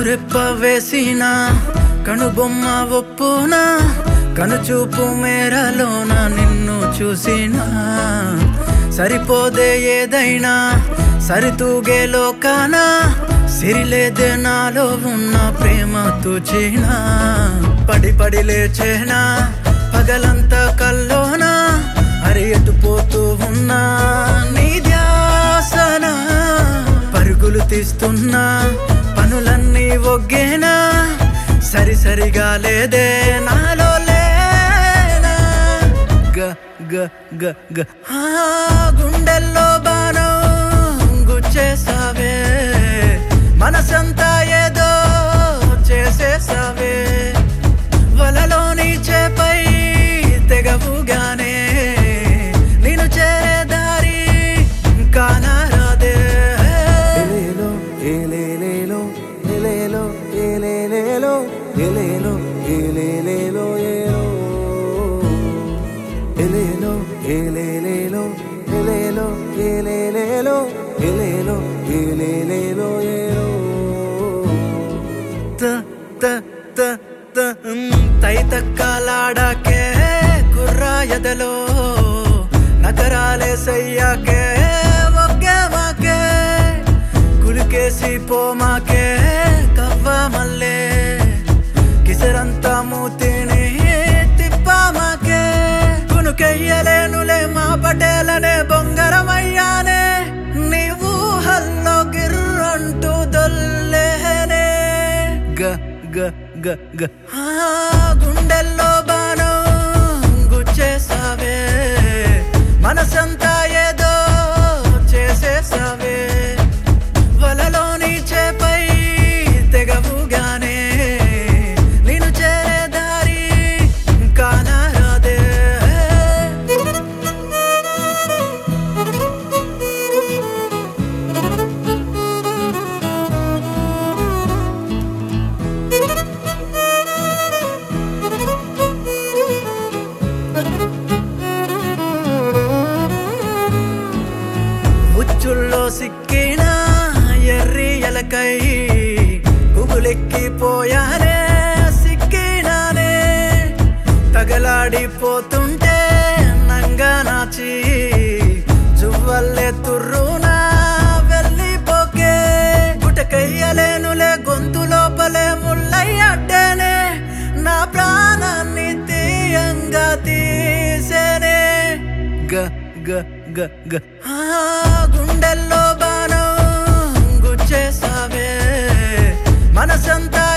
కనురెప్ప వేసిన కనుబొమ్మ ఒప్పునా కనుచూపు మేరలోన నిన్ను చూసినా సరిపోదే ఏదైనా సరితూగే లోకాన సిరిలేదే నాలో ఉన్న ప్రేమ తూచినా పడి పడి లేచేనా పగలంతా కల్లోనా అరి ఎటుపోతూ ఉన్నా నీ ధ్యాసన పరుగులు తీస్తున్నా పనులన్నీ ఒగ్గేనా సరి సరిగా లేదే నాలో లేనా గ గ గ గ ఆ గుండెల్లో బాణం గుచ్చేసావే మనసంతా ఏదో చేసేసావే వలలోని చేపై తెగవుగానే నేను చేరే దారి కానరాదే ఎలేలో ఏలేలేలో ఎలేలో ఏలేలేలో ఎలేలో ఏలేలేలో ఏలో ఎలేలో ఏలేలేలో ఎలేలో ఏలేలేలో ఎలేలో ఏలేలేలో ఏలో త త త త ఉమ్, తైతక్కలాడాకే కుర్రాయదలో నగరాలే సయ్యాకే ఒగ్గేమాకే కులికేసి పోమాకే కవ్వ మల్లే కిసరంతా మూతిని తిప్పామాకే కునుకెయ్యలేనులే మా పటేలనే బొంగరమయ్యానే నీ ఊహల్లో గిర్రంటూ దొల్లేనే గ గ గ గ ఆ గుండెల్లో బాణం గుచ్చేసావే మనసంతా ఏదో చేసేసావే వలలోని చేపై తెగవుగానే నేను చేరే దారి కానరాదే ఉచ్చుల్లో సిక్కిన ఎర్రి ఎలకై గుబులెక్కిపోయానే సిక్కినానే తగలాడిపోతుంటే నంగా నాచి జువ్వల్లే తుర్రునా వెళ్ళిపోకే గుటకయ్యలేనులే గొంతు లోపలే ముల్లయ్యడ్డేనే నా ప్రాణాన్ని తీయంగా తీసేనే గ గ గ గ ఆ గుండెల్లో బాణం గుచ్చేసావే మనసంతా